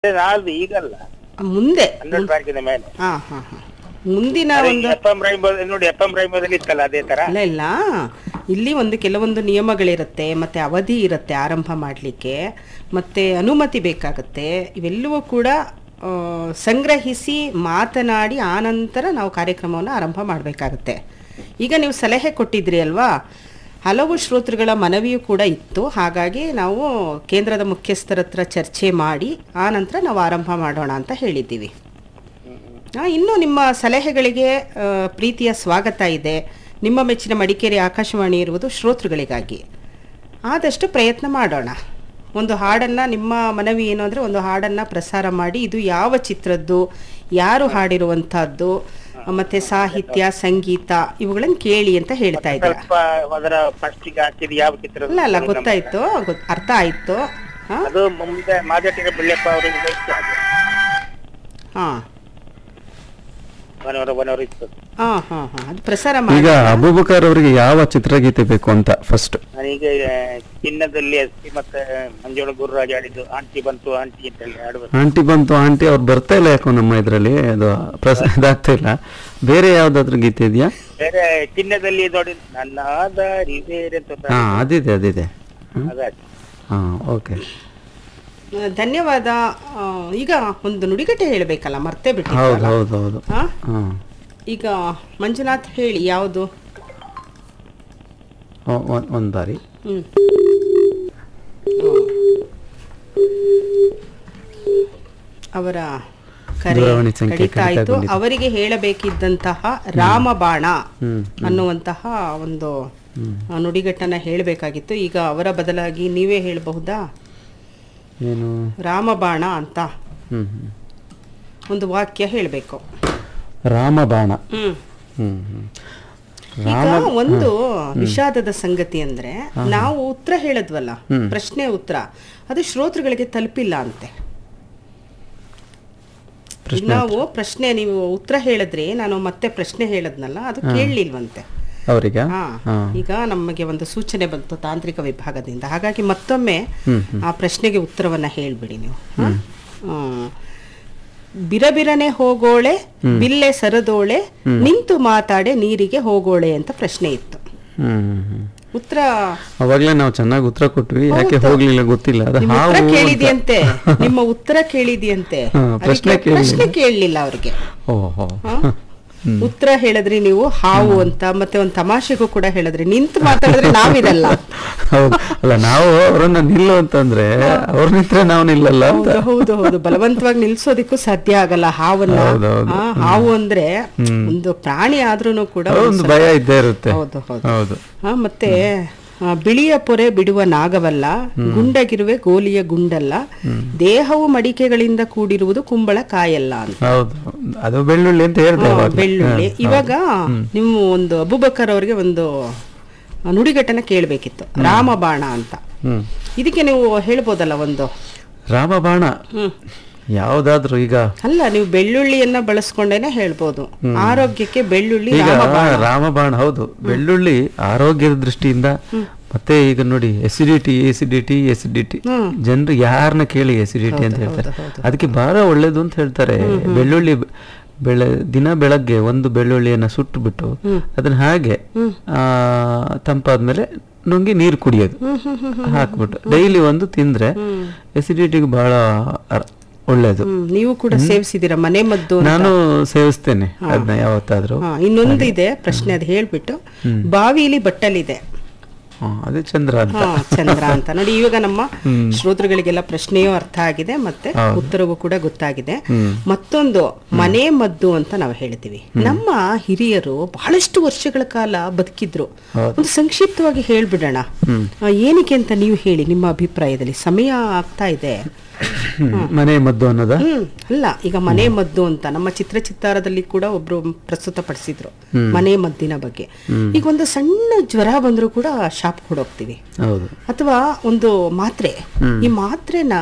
ನಾಳ್ದು ಈಗಲ್ಲ ಮುಂದೆ ಹನ್ನೆರಡು ತಾರೀಕಿನ ಮೇಲೆ ಹಾ ಹಾ ಹಾ ಮುಂದಿನ ಒಂದು ಎಫ್ ಎಂ ರೈಮ್ ನೋಡಿ ಎಫ್ ಎಂ ರೈಮದಲ್ಲಿ ಇತ್ತಲ್ಲ ಅದೇ ತರ ಇಲ್ಲ ಇಲ್ಲ ಇಲ್ಲಿ ಒಂದು ಕೆಲವೊಂದು ನಿಯಮಗಳಿರುತ್ತೆ ಮತ್ತೆ ಅವಧಿ ಇರುತ್ತೆ ಆರಂಭ ಮಾಡಲಿಕ್ಕೆ ಮತ್ತೆ ಅನುಮತಿ ಬೇಕಾಗುತ್ತೆ ಇವೆಲ್ಲವೂ ಕೂಡ ಆ, ಸಂಗ್ರಹಿಸಿ ಮಾತನಾಡಿ ಆನಂತರ ನಾವು ಕಾರ್ಯಕ್ರಮವನ್ನು ಆರಂಭ ಮಾಡಬೇಕಾಗುತ್ತೆ ಈಗ ನೀವು ಸಲಹೆ ಕೊಟ್ಟಿದ್ರಿ ಅಲ್ವಾ ಹಲವು ಶ್ರೋತೃಗಳ ಮನವಿಯೂ ಕೂಡ ಇತ್ತು ಹಾಗಾಗಿ ನಾವು ಕೇಂದ್ರದ ಮುಖ್ಯಸ್ಥರ ಹತ್ರ ಚರ್ಚೆ ಮಾಡಿ ಆನಂತರ ನಾವು ಆರಂಭ ಮಾಡೋಣ ಅಂತ ಹೇಳಿದ್ದೀವಿ ಆ, ಇನ್ನು ನಿಮ್ಮ ಸಲಹೆಗಳಿಗೆ ಆ, ಪ್ರೀತಿಯ ಸ್ವಾಗತ ಇದೆ ನಿಮ್ಮ ಮೆಚ್ಚಿನ ಮಡಿಕೇರಿ ಆಕಾಶವಾಣಿ ಇರುವುದು ಶ್ರೋತೃಗಳಿಗಾಗಿ ಆದಷ್ಟು ಪ್ರಯತ್ನ ಮಾಡೋಣ ಒಂದು ಹಾಡನ್ನು ನಿಮ್ಮ ಮನವಿ ಏನು ಅಂದರೆ ಒಂದು ಹಾಡನ್ನು ಪ್ರಸಾರ ಮಾಡಿ ಇದು ಯಾವ ಚಿತ್ರದ್ದು ಯಾರು ಹಾಡಿರುವಂಥದ್ದು ಮತ್ತೆ ಸಾಹಿತ್ಯ ಸಂಗೀತ ಇವುಗಳನ್ನು ಕೇಳಿ ಅಂತ ಹೇಳ್ತಾ ಇದ್ದೀರಾ ಸ್ವಲ್ಪ ಅದರ ಫಸ್ಟಿಗೆ ಹಾಕಿದ ಯಾವ ಚಿತ್ರ ಅಲ್ಲ ಅಲ್ಲ ಗೊತ್ತಾಯ್ತು ಗೊತ್- ಅರ್ಥ ಆಯ್ತು ಹಾ ಅದು ಮುಂದೆ ಮಾಜಟಿಗ ಬಿಳ್ಳೆಪ್ಪ ಅವರಿಗೆ ಇತ್ತು ಅದು ಹಾ ವನವರ ವನವರ ಇತ್ತು ಹಾ ಹಾ ಹಾ ಅದು ಪ್ರಸಾರ ಈಗ ಮಾಡಿ ಅಬೂಬಕರ್ ಅವರಿಗೆ ಯಾವ ಚಿತ್ರಗೀತೆ ಬೇಕು ಅಂತ ಫಸ್ಟ್ ನಾನೀಗ ಆ, ಚಿನ್ನದಲ್ಲಿ ಎಸ್ ಪಿ ಮತ್ತೆ ಮಂಜುಳ ಗುರುರಾಜ್ ಆಡಿದ್ದು ಆಂಟಿ ಬಂತು ಆಂಟಿ ಅಂತ ಹೇಳಿ ಆಡುವುದು ಆಂಟಿ ಬಂತು ಆಂಟಿ ಅವ್ರು ಬರ್ತಾ ಇಲ್ಲ ಯಾಕೋ ನಮ್ಮ ಇದ್ರಲ್ಲಿ ಅದು ಪ್ರಸ ಇದಾಗ್ತಾ ಇಲ್ಲ ಬೇರೆ ಯಾವ್ದಾದ್ರು ಗೀತೆ ಇದೆಯಾ ಬೇರೆ ಚಿನ್ನದಲ್ಲಿ ನೋಡಿ ನನ್ನ ದಾರಿ ಬೇರೆ ಅಂತ ಒಂದು ಹಾ ಅದಿದೆ ಅದಿದೆ ಹ್ಮ್. ಅದಾಯ್ತು ಹಾ ಓಕೆ ಧನ್ಯವಾದ ಆ, ಈಗ ಒಂದು ನುಡಿಗಟ್ಟೆ ಹೇಳಬೇಕಲ್ಲ ಮರ್ತೇ ಹೌದು ಬಿಟ್ಟಿದ್ರಲ್ಲ ಹೌದು ಹೌದು ಹಾ ಹಾ ಈಗ ಮಂಜುನಾಥ್ ಹೇಳಿ ಯಾವುದು ಒ- ಒ- ಒಂದ್ ಬಾರಿ ಹ್ಮ್ ಅವರ ಕರೆ ದೂರವಾಣಿ ಸಂಖ್ಯೆ ಕಡಿತಾ ಆಯ್ತು ಕಡಿತಗೊಂಡಿದೆ. ಅವರಿಗೆ ಹೇಳಬೇಕಿದ್ದಂತಹ ರಾಮಬಾಣ ಹ್ಮ್ ಅನ್ನುವಂತಹ ಒಂದು ಆ, ನುಡಿಗಟ್ಟನ್ನ ಹೇಳಬೇಕಾಗಿತ್ತು ಈಗ ಅವರ ಬದಲಾಗಿ ನೀವೇ ಹೇಳಬಹುದಾ ಏನು ರಾಮಬಾಣ ಅಂತ ಹ್ಮ್ ಹ್ಮ್ ಒಂದು ವಾಕ್ಯ ಹೇಳಬೇಕು ರಾಮಬಾಣ ಹ್ಮ್ ಹ್ಮ್ ಹ್ಮ್ ಈಗ ಒಂದು ವಿಷಾದದ ಸಂಗತಿ ಅಂದ್ರೆ ನಾವು ಉತ್ತರ ಹೇಳದ್ವಲ್ಲ ಪ್ರಶ್ನೆ ಉತ್ತರ ಅದು ಶ್ರೋತೃಗಳಿಗೆ ತಲುಪಿಲ್ಲ ಅಂತೆ ಈಗ ನಾವು ಪ್ರಶ್ನೆ ನೀವು ಉತ್ತರ ಹೇಳಿದ್ರಿ ನಾನು ಮತ್ತೆ ಪ್ರಶ್ನೆ ಹೇಳದ್ನಲ್ಲ ಅದು ಕೇಳಲಿಲ್ವಂತೆ ಅವರಿಗ ಹಾ ಹಾ ಈಗ ನಮಗೆ ಒಂದು ಸೂಚನೆ ಬಂತು ತಾಂತ್ರಿಕ ವಿಭಾಗದಿಂದ ಹಾಗಾಗಿ ಮತ್ತೊಮ್ಮೆ ಹ್ಮ್, ಆ ಪ್ರಶ್ನೆಗೆ ಉತ್ತರವನ್ನ ಹೇಳ್ಬಿಡಿ ನೀವು ಹಾ? ಆ, ಬಿರಬಿರನೆ ಹೋಗೋಳೆ ಬಿಲ್ಲೆ ಸರದೋಳೆ ನಿಂತು ಮಾತಾಡೆ ನೀರಿಗೆ ಹೋಗೋಳೆ ಅಂತ ಪ್ರಶ್ನೆ ಇತ್ತು ಹ್ಮ್ ಹ್ಮ್ ಹ್ಮ್ ಉತ್ತರ ಅವಾಗ್ಲೇ ನಾವು ಚೆನ್ನಾಗಿ ಉತ್ತರ ಕೊಟ್ವಿ ಯಾಕೆ ಹೌದು. ಹೋಗ್ಲಿಲ್ಲ ಗೊತ್ತಿಲ್ಲ ಅದು ನಿಮ್ಮ ಹಾವು ಉತ್ತರ ಅಂತ. ಕೇಳಿದ್ಯಂತೆ ನಿಮ್ಮ ಉತ್ತರ ಕೇಳಿದ್ಯಂತೆ ಹಾ, ಪ್ರಶ್ನೆ ಅದಕ್ಕೆ ಪ್ರಶ್ನೆ ಕೇಳಲಿಲ್ಲ ಅವ್ರಿಗೆ ಓಹೋ ಹಾ? ಉತ್ತರ ಹೇಳಿದ್ರಿ ನೀವು ಹಾವು ಅಂತ ಮತ್ತೆ ಒಂದು ತಮಾಷೆಗೂ ಕೂಡ ಹೇಳಿದ್ರಿ ನಿಂತು ಮಾತಾಡಿದ್ರೆ ನಾವಿರಲ್ಲ ಹೌದು ಅಲ್ಲ ನಾವು ಅವರನ್ನ ನಿಲ್ಲು ಅಂತಂದ್ರೆ ಅವ್ರ ನಿಂತ್ರೆ ನಾವು ನಿಲ್ಲಲ್ಲ ಅಂತ ಹೌದು ಹೌದು ಹೌದು ಬಲವಂತವಾಗಿ ನಿಲ್ಸೋದಿಕ್ಕೂ ಸಾಧ್ಯ ಆಗಲ್ಲ ಹಾವನ್ನ ಹೌದು, ಹೌದು. ಆ, ಹಾವು ಅಂದ್ರೆ ಒಂದು ಪ್ರಾಣಿ ಆದ್ರೂನು ಕೂಡ ಒಂದು ಒಂದ್ ಭಯ ಇದ್ದೇ ಇರುತ್ತೆ ಹೌದು ಹೌದು ಹೌದು ಆ, ಮತ್ತೆ ಆ, ಬಿಳಿಯ ಪೊರೆ ಬಿಡುವ ನಾಗವಲ್ಲ ಗುಂಡಗಿರುವೆ ಗೋಲಿಯ ಗುಂಡಲ್ಲ ದೇಹವು ಮಡಿಕೆಗಳಿಂದ ಕೂಡಿರುವುದು ಕುಂಬಳ ಕಾಯಲ್ಲ ಅಂತ ಹೌದು ಅದು ಬೆಳ್ಳುಳ್ಳಿ ಅಂತ ಹೇಳ್ದೆ ಆ, ಅವಾಗ್ಲೇ. ಬೆಳ್ಳುಳ್ಳಿ ಹಾ, ಇವಾಗ ನೀವು ಒಂದು ಅಬುಬಕರ್ ಅವರಿಗೆ ಒಂದು ನುಡಿಗಟ್ಟನ ಕೇಳಬೇಕಿತ್ತು ರಾಮಬಾಣ ಅಂತ ಹ್ಮ್ ಇದಕ್ಕೆ ನೀವು ಹೇಳ್ಬೋದಲ್ಲ ಒಂದು ರಾಮಬಾಣ ಹ್ಮ್ ಯಾವ್ದಾದ್ರು ಈಗ ಅಲ್ಲ ನೀವು ಬೆಳ್ಳುಳ್ಳಿಯನ್ನ ಬಳಸ್ಕೊಂಡೇನೆ ಹೇಳ್ಬೋದು ಆರೋಗ್ಯಕ್ಕೆ ಬೆಳ್ಳುಳ್ಳಿ ಈಗ ರಾಮಬಾಣ ರಾಮಬಾಣ ಹೌದು ಬೆಳ್ಳುಳ್ಳಿ ಆರೋಗ್ಯದ ದೃಷ್ಟಿಯಿಂದ ಮತ್ತೆ ಈಗ ನೋಡಿ ಎಸಿಡಿಟಿ ಎಸಿಡಿಟಿ ಎಸಿಡಿಟಿ ಜನರು ಯಾರನ್ನ ಕೇಳಿ ಎಸಿಡಿಟಿ ಅಂತ ಹೇಳ್ತಾರೆ ಅದಕ್ಕೆ ಬಹಳ ಒಳ್ಳೇದು ಅಂತ ಹೇಳ್ತಾರೆ ಬೆಳ್ಳುಳ್ಳಿ ಬೆ- ಬೆಳೆ ದಿನ ಬೆಳಗ್ಗೆ ಒಂದು ಬೆಳ್ಳುಳ್ಳಿಯನ್ನ ಸುಟ್ಟು ಬಿಟ್ಟು ಅದನ್ನ ಹಾಗೆ ಆ ತಂಪಾದ್ಮೇಲೆ ನುಂಗಿ ನೀರು ಕುಡಿಯೋದು ಹಾಕ್ಬಿಟ್ಟು ಡೈಲಿ ಒಂದು ತಿಂದ್ರೆ ಎಸಿಡಿಟಿಗೆ ಬಹಳ ಅರ್- ಒಳ್ಳೇದು ಹ್ಮ್, ನೀವು ಕೂಡ ಸೇವಿಸಿದೀರ ಮನೆ ಮದ್ದು ಅಂತ. ನಾನು ಸೇವಿಸ್ತೇನೆ ಅದನ್ನ ಯಾವತ್ತಾದ್ರೂ ಹಾ, ಇನ್ನೊಂದು ಇದೆ ಪ್ರಶ್ನೆ ಅದು ಹೇಳ್ಬಿಟ್ಟು ಬಾವಿಲಿ ಬಟ್ಟಲಿದೆ ಹಾ, ಅದೇ ಚಂದ್ರ ಅಂತ ಹಾ ಚಂದ್ರ ಅಂತ ನೋಡಿ ಇವಾಗ ನಮ್ಮ ಶ್ರೋತೃಗಳಿಗೆಲ್ಲ ಪ್ರಶ್ನೆಯೂ ಅರ್ಥ ಆಗಿದೆ ಮತ್ತೆ ಉತ್ತರವೂ ಕೂಡ ಗೊತ್ತಾಗಿದೆ ಮತ್ತೊಂದು ಮನೆ ಮದ್ದು ಅಂತ ನಾವು ಹೇಳ್ತೀವಿ ನಮ್ಮ ಹಿರಿಯರು ಬಹಳಷ್ಟು ವರ್ಷಗಳ ಕಾಲ ಬದುಕಿದ್ರು ಒಂದು ಸಂಕ್ಷಿಪ್ತವಾಗಿ ಹೇಳ್ಬಿಡೋಣ ಆ, ಏನಕ್ಕೆ ಅಂತ ನೀವು ಹೇಳಿ ನಿಮ್ಮ ಅಭಿಪ್ರಾಯದಲ್ಲಿ ಸಮಯ ಆಗ್ತಾ ಇದೆ ಹ್ಮ್. ಮನೆ ಮದ್ದು ಅನ್ನೋದ ಹ್ಮ್ ಅಲ್ಲ ಈಗ ಮನೆ ಮದ್ದು ಅಂತ ನಮ್ಮ ಚಿತ್ರ ಚಿತ್ತಾರದಲ್ಲಿ ಕೂಡ ಒಬ್ರು ಪ್ರಸ್ತುತಪಡಿಸಿದ್ರು ಮನೆ ಮದ್ದಿನ ಬಗ್ಗೆ ಈಗ ಒಂದು ಸಣ್ಣ ಜ್ವರ ಬಂದ್ರು ಕೂಡ ಶಾಪ್ ಹೋಗ್ತೀವಿ ಹೌದು ಅಥವಾ ಒಂದು ಮಾತ್ರೆ ಈ ಮಾತ್ರೆನ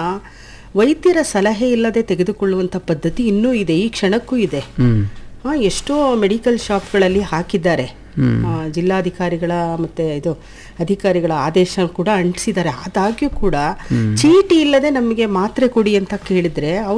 ವೈದ್ಯರ ಸಲಹೆ ಇಲ್ಲದೆ ತೆಗೆದುಕೊಳ್ಳುವಂತ ಪದ್ಧತಿ ಇನ್ನೂ ಇದೆ ಈ ಕ್ಷಣಕ್ಕೂ ಇದೆ ಹ್ಮ್ ಆ, ಎಷ್ಟೋ ಮೆಡಿಕಲ್ ಶಾಪ್ಗಳಲ್ಲಿ ಹಾಕಿದ್ದಾರೆ ಆ, ಜಿಲ್ಲಾಧಿಕಾರಿಗಳ ಮತ್ತೆ ಇದು ಅಧಿಕಾರಿಗಳ ಆದೇಶ ಕೂಡ ಅಂಟಿಸಿದ್ದಾರೆ ಆದಾಗ್ಯೂ ಕೂಡ ಚೀಟಿ ಇಲ್ಲದೆ ನಮಗೆ ಮಾತ್ರೆ ಕೊಡಿ ಅಂತ ಕೇಳಿದ್ರೆ